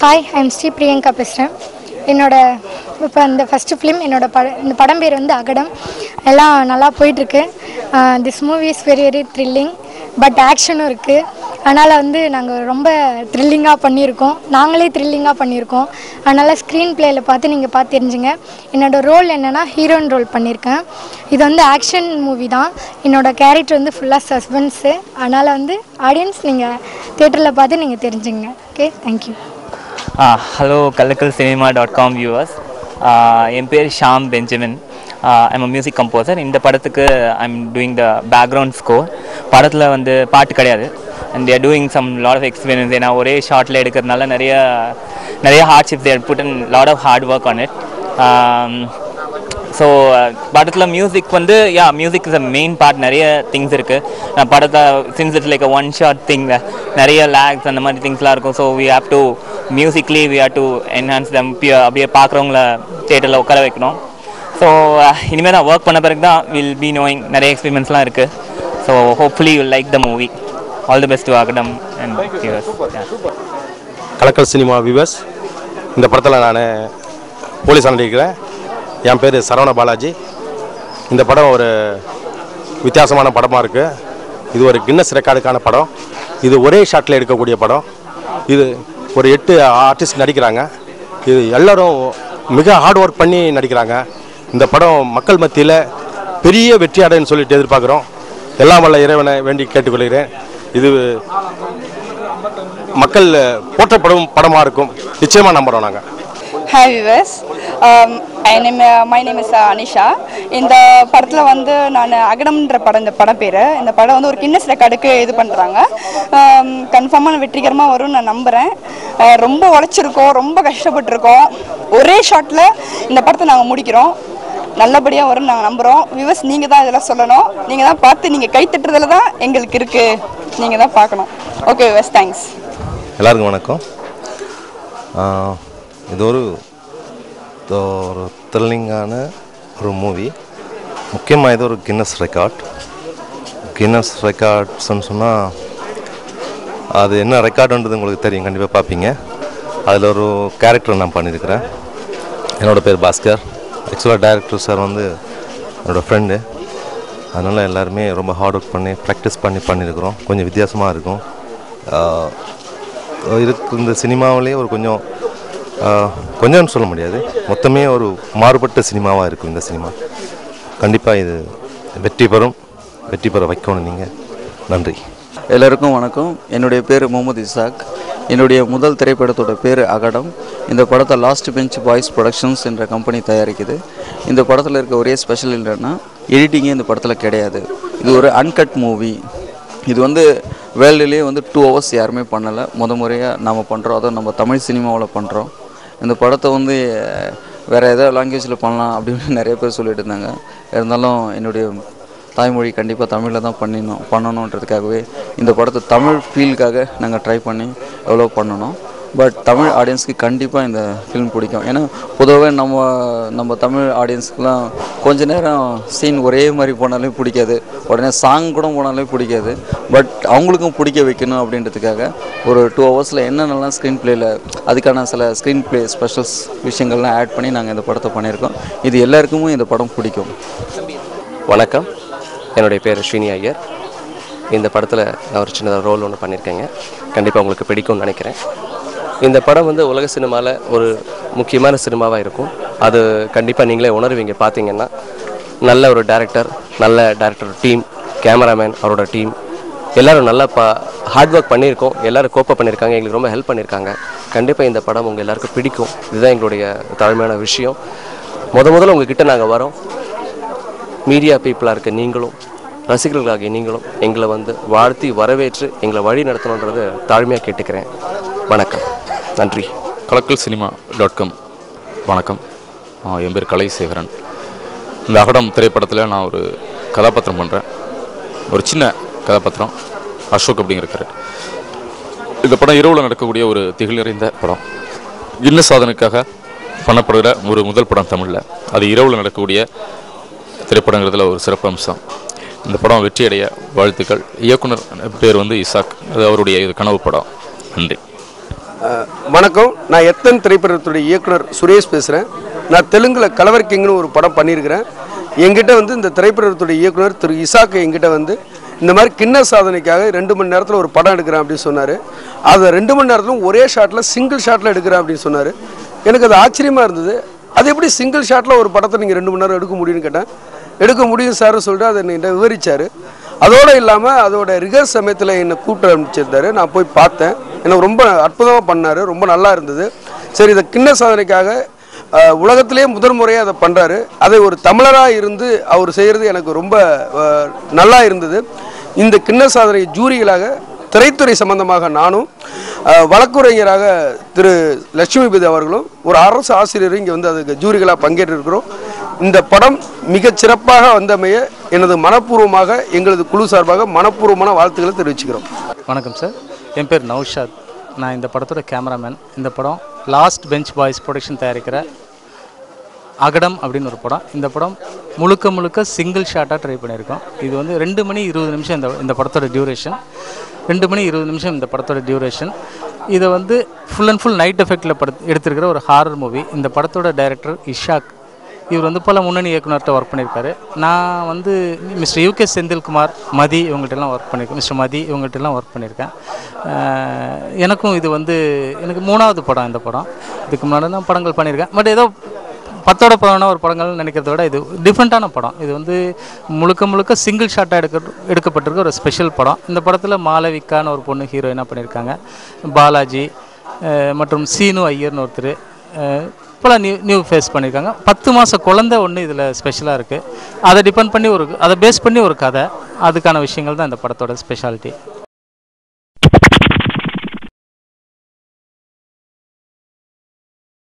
hi I'm Sri Priyanka பேசுகிறேன் என்னோட இப்போ இந்த ஃபஸ்ட்டு ஃபிலிம் என்னோட பட இந்த படம் பேர் வந்து அகடம் எல்லாம் நல்லா போயிட்டுருக்கு this movie is very very thrilling but ஆக்ஷனும் இருக்குது அதனால் வந்து நாங்கள் ரொம்ப த்ரில்லிங்காக பண்ணியிருக்கோம் நாங்களே த்ரில்லிங்காக பண்ணியிருக்கோம் அதனால் ஸ்க்ரீன் பிளேயில் பார்த்து நீங்கள் பார்த்து தெரிஞ்சுங்க என்னோட ரோல் என்னென்னா ஹீரோயின் ரோல் பண்ணியிருக்கேன் இது வந்து ஆக்ஷன் மூவி தான் என்னோட கேரக்டர் வந்து ஃபுல்லாக சஸ்பென்ஸு அதனால் வந்து ஆடியன்ஸ் நீங்கள் தேட்டரில் பார்த்து நீங்கள் தெரிஞ்சுங்க okay thank you hello Kalakkal cinema dot com viewers என் பேர் Sham Benjamin I'm music composer இந்த படத்துக்கு I'm doing the background score படத்தில் வந்து பாட்டு கிடையாது and there doing some lot of experience ஏன்னா ஒரே ஷார்ட்டில் எடுக்கிறதுனால நிறைய நிறைய hardship there put and lot of hard work on it so படத்தில் மியூசிக் வந்து yeah music is a main part நிறைய திங்ஸ் இருக்குது நான் படத்தை since it's like a one shot thing நிறைய லேக்ஸ் அந்த மாதிரி திங்ஸ்லாம் இருக்கும் so we have to musically we have to enhance them அப்படியே பார்க்குறவங்கள தேட்டரில் உட்கார வைக்கணும் ஸோ இனிமேல் தான் ஒர்க் பண்ண பிறகு தான் வில் பி நோயிங் நிறைய எக்ஸ்பீரியன்ஸ்லாம் இருக்குது so hopefully you like the movie all the best to Agadam and Kalakkal cinema viewers இந்த படத்தில் நான் போலீஸ் நடிக்கிறேன் என் பேர் சரவண பாலாஜி இந்த படம் ஒரு வித்தியாசமான படமாக இருக்குது இது ஒரு கின்னஸ் ரெக்கார்டுக்கான படம் இது ஒரே ஷாட்டில் எடுக்கக்கூடிய படம் இது ஒரு எட்டு ஆர்டிஸ்ட் நடிக்கிறாங்க இது எல்லாரும் மிக ஹார்ட் ஒர்க் பண்ணி நடிக்கிறாங்க இந்த படம் மக்கள் மத்தியில் பெரிய வெற்றி அடைன்னு சொல்லிட்டு எதிர்பார்க்குறோம் எல்லாம் வல்ல இறைவனை வேண்டி கேட்டுக்கொள்கிறேன் இது மக்கள் போற்றப்படும் படமாக இருக்கும் நிச்சயமாக நம்புகிறோம் நாங்கள் hi viewers I name my name is Anisha இந்த படத்தில் வந்து நான் அகடம்ன்ற படம் இந்த படம் பேர் இந்த படம் வந்து ஒரு கின்னஸ் ரெக்கார்டுக்கு இது பண்ணுறாங்க கன்ஃபார்மாக வெற்றிகரமாக வரும்னு நான் நம்புகிறேன் ரொம்ப உழைச்சிருக்கோம் ரொம்ப கஷ்டப்பட்டிருக்கோம் ஒரே ஷாட்டில் இந்த படத்தை நாங்கள் முடிக்கிறோம் நல்லபடியாக வரும்னு நாங்கள் நம்புகிறோம் விவர்ஸ் நீங்கள் தான் இதெல்லாம் சொல்லணும் நீங்கள் தான் பார்த்து நீங்கள் கை தட்டுறதுல தான் எங்களுக்கு இருக்குது நீங்கள் தான் பார்க்கணும் ஓகே விவர்ஸ் தேங்க்ஸ் எல்லாருக்கும் வணக்கம் ஆஹ் இது ஒரு இது ஒரு த்ரில்லிங்கான ஒரு மூவி முக்கியமாக இது ஒரு கின்னஸ் ரெக்கார்ட் கின்னஸ் ரெக்கார்ட்ஸ்னு சொன்னால் அது என்ன ரெக்கார்டுன்றது உங்களுக்கு தெரியும் கண்டிப்பாக பார்ப்பீங்க அதில் ஒரு கேரக்டர் நான் பண்ணியிருக்கிறேன் என்னோடய பேர் பாஸ்கர் ஆக்சுவலாக டைரக்டர் சார் வந்து என்னோடய ஃப்ரெண்டு அதனால் எல்லாருமே ரொம்ப ஹார்ட் ஒர்க் பண்ணி ப்ராக்டிஸ் பண்ணி பண்ணியிருக்கிறோம் கொஞ்சம் வித்தியாசமாக இருக்கும் ஆஹ் இருக்கு இந்த சினிமாவிலே ஒரு கொஞ்சம் ஆஹ், கொஞ்சம்னு சொல்ல முடியாது மொத்தமே ஒரு மாறுபட்ட சினிமாவாக இருக்கும் இந்த சினிமா கண்டிப்பாக இது வெற்றி பெறும் வெற்றி பெற வைக்கணும் நீங்கள் நன்றி எல்லாருக்கும் வணக்கம் என்னுடைய பேர் முகமது இசாக் என்னுடைய முதல் திரைப்படத்தோட பேர் அகடம் இந்த படத்தை லாஸ்ட் பெஞ்ச் பாய்ஸ் ப்ரொடக்ஷன்ஸ் என்ற கம்பெனி தயாரிக்குது இந்த படத்தில் இருக்க ஒரே ஸ்பெஷல் இல்லைன்னா எடிட்டிங்கே இந்த படத்தில் கிடையாது இது ஒரு அன்கட் மூவி இது வந்து வேர்ல்டுலேயே வந்து டூ ஹவர்ஸ் யாருமே பண்ணலை முத முறையாக நம்ம பண்ணுறோம் அதுவும் நம்ம தமிழ் சினிமாவில் பண்ணுறோம் இந்த படத்தை வந்து வேறு ஏதோ லாங்குவேஜில் பண்ணலாம் அப்படின்னு நிறைய பேர் சொல்லிட்டு இருந்தாங்க இருந்தாலும் என்னுடைய தாய்மொழி கண்டிப்பாக தமிழில் தான் பண்ணிடணும் பண்ணணுன்றதுக்காகவே இந்த படத்தை தமிழ் ஃபீலுக்காக நாங்கள் ட்ரை பண்ணி எவ்வளோ பண்ணணும் பட் தமிழ் ஆடியன்ஸ்க்கு கண்டிப்பாக இந்த ஃபிலிம் பிடிக்கும் ஏன்னா பொதுவாகவே நம்ம நம்ம தமிழ் ஆடியன்ஸ்க்குலாம் கொஞ்ச நேரம் சீன் ஒரே மாதிரி போனாலே பிடிக்காது உடனே சாங் கூட போனாலே பிடிக்காது பட் அவங்களுக்கும் பிடிக்க வைக்கணும் அப்படின்றதுக்காக ஒரு டூ ஹவர்ஸில் என்னென்னலாம் ஸ்க்ரீன் ப்ளேயில் அதுக்கான சில ஸ்க்ரீன் ப்ளே ஸ்பெஷல்ஸ் விஷயங்கள்லாம் ஆட் பண்ணி நாங்கள் இந்த படத்தை பண்ணியிருக்கோம் இது எல்லாருக்குமே இந்த படம் பிடிக்கும் வணக்கம் என்னுடைய பேர் ஸ்ரீனி ஐயர் இந்த படத்தில் நான் ஒரு சின்ன ரோல் ஒன்று பண்ணியிருக்கேங்க கண்டிப்பாக உங்களுக்கு பிடிக்கும்னு நினைக்கிறேன் இந்த படம் வந்து உலக சினிமாவில் ஒரு முக்கியமான சினிமாவாக இருக்கும் அது கண்டிப்பாக நீங்களே உணர்வீங்க பார்த்தீங்கன்னா நல்ல ஒரு டேரக்டர் நல்ல டேரக்டர் டீம் கேமராமேன் அவரோட டீம் எல்லாரும் நல்லா பா ஹார்ட் ஒர்க் பண்ணியிருக்கோம் எல்லாரும் கோப்ப பண்ணியிருக்காங்க எங்களுக்கு ரொம்ப ஹெல்ப் பண்ணியிருக்காங்க கண்டிப்பாக இந்த படம் உங்கள் எல்லாருக்கும் பிடிக்கும் இதுதான் எங்களுடைய தாழ்மையான விஷயம் முத முதல்ல உங்ககிட்ட நாங்கள் வரோம் மீடியா பீப்புளாக இருக்க நீங்களும் ரசிகர்களாகிய நீங்களும் எங்களை வந்து வாழ்த்தி வரவேற்று எங்களை வழி நடத்தணுன்றது தாழ்மையாக கேட்டுக்கிறேன் வணக்கம் நன்றி கலக்கல் சினிமா டாட் காம் வணக்கம் ஆ, என் பேர் கலைசேகரன் இந்த அகடம் திரைப்படத்தில் நான் ஒரு கதாபாத்திரம் பண்ணுறேன் ஒரு சின்ன கதாபாத்திரம் அசோக் அப்படிங்கிற கேரக்டர் இந்த படம் இரவில் நடக்கக்கூடிய ஒரு திகில் நிறைந்த படம் கின்னஸ் சாதனைக்காக பண்ணப்படுகிற ஒரு முதல் படம் தமிழில் அது இரவில் நடக்கக்கூடிய திரைப்படங்கிறதுல ஒரு சிறப்பு அம்சம் இந்த படம் வெற்றியடைய வாழ்த்துக்கள் இயக்குனர் பேர் வந்து இசாக் அது அவருடைய இது கனவு படம் நன்றி அஹ், வணக்கம் நான் எத்தன் திரைப்படத்துடைய இயக்குனர் சுரேஷ் பேசுகிறேன் நான் தெலுங்கில் கலவர் கிங்னு ஒரு படம் பண்ணியிருக்கிறேன் என்கிட்ட வந்து இந்த திரைப்படத்துடைய இயக்குனர் திரு இசாக்கு என்கிட்ட வந்து இந்த மாதிரி கிண்ண சாதனைக்காக ரெண்டு மணி நேரத்தில் ஒரு படம் எடுக்கிறேன் அப்படின்னு சொன்னார் அதை ரெண்டு மணி நேரத்திலும் ஒரே ஷாட்டில் சிங்கிள் ஷாட்டில் எடுக்கிறேன் அப்படின்னு சொன்னார் எனக்கு அது ஆச்சரியமாக இருந்தது அது எப்படி சிங்கிள் ஷாட்டில் ஒரு படத்தை நீங்கள் ரெண்டு மணி நேரம் எடுக்க முடியும்னு கேட்டேன் எடுக்க முடியும் சார்னு சொல்லிட்டு அதை என்கிட்ட விவரிச்சார் அதோடு இல்லாமல் அதோட ரிகர்ஸ் சமயத்தில் என்னை கூப்பிட்டு அனுப்பிச்சிருந்தாரு நான் போய் பார்த்தேன் எனக்கு ரொம்ப அற்புதமாக பண்ணார் ரொம்ப நல்லா இருந்தது சரி இதை கிண்ண சாதனைக்காக அஹ், உலகத்திலே முதல் முறையாக அதை பண்ணுறாரு அதை ஒரு தமிழராக இருந்து அவர் செய்கிறது எனக்கு ரொம்ப அஹ், நல்லா இருந்தது இந்த கிண்ண சாதனை ஜூரிகளாக திரைத்துறை சம்பந்தமாக நானும் அஹ், வழக்குரைஞராக திரு லட்சுமிபதி அவர்களும் ஒரு அரசு ஆசிரியரும் இங்கே வந்து அதுக்கு ஜூரிகளாக பங்கேற்றிருக்கிறோம் இந்த படம் மிகச் சிறப்பாக வந்தமைய எனது மனப்பூர்வமாக எங்களது குழு சார்பாக மனப்பூர்வமான வாழ்த்துக்களை தெரிவிச்சுக்கிறோம் வணக்கம் சார் என் பேர் நௌஷாத் நான் இந்த படத்தோட கேமராமேன் இந்த படம் லாஸ்ட் பெஞ்ச் பாய்ஸ் ப்ரொடக்ஷன் தயாரிக்கிற அகடம் அப்படின்னு ஒரு படம் இந்த படம் முழுக்க முழுக்க சிங்கிள் ஷாட்டாக ட்ரை பண்ணியிருக்கோம் இது வந்து ரெண்டு மணி இருபது நிமிஷம் இந்த இந்த படத்தோட டியூரேஷன் ரெண்டு மணி இருபது நிமிஷம் இந்த படத்தோட டியூரேஷன் இதை வந்து ஃபுல் அண்ட் ஃபுல் நைட் எஃபெக்டில் பட எடுத்திருக்கிற ஒரு ஹாரர் மூவி இந்த படத்தோட டைரக்டர் இஷாக் இவர் வந்து பல முன்னணி இயக்குனர்கிட்ட ஒர்க் பண்ணியிருக்காரு நான் வந்து மிஸ்டர் யூகே செந்தில்குமார் மதி இவங்கள்ட்டெல்லாம் ஒர்க் பண்ணியிருக்கேன் மிஸ்டர் மதி இவங்கள்ட்டெல்லாம் ஒர்க் பண்ணியிருக்கேன் அஹ் எனக்கும் இது வந்து எனக்கு மூணாவது படம் இந்த படம் இதுக்கு முன்னாடி தான் படங்கள் பண்ணியிருக்கேன் பட் ஏதோ பத்தோட படம்னா ஒரு படங்கள் நினைக்கிறத விட இது டிஃப்ரெண்ட்டான படம் இது வந்து முழுக்க முழுக்க சிங்கிள் ஷாட்டாக எடுக்க எடுக்கப்பட்டிருக்க ஒரு ஸ்பெஷல் படம் இந்த படத்தில் மாளவிகான்னு ஒரு பொண்ணு ஹீரோயினாக பண்ணியிருக்காங்க பாலாஜி அஹ் மற்றும் சீனு ஐயர்னு ஒருத்தர் அஹ் பல நியூ நியூ ஃபேஸ் பண்ணியிருக்காங்க பத்து மாத குழந்தை ஒன்று இதில் ஸ்பெஷலாக இருக்குது அதை டிபெண்ட் பண்ணி ஒரு அதை பேஸ் பண்ணி ஒரு கதை அதுக்கான விஷயங்கள் தான் இந்த படத்தோட ஸ்பெஷாலிட்டி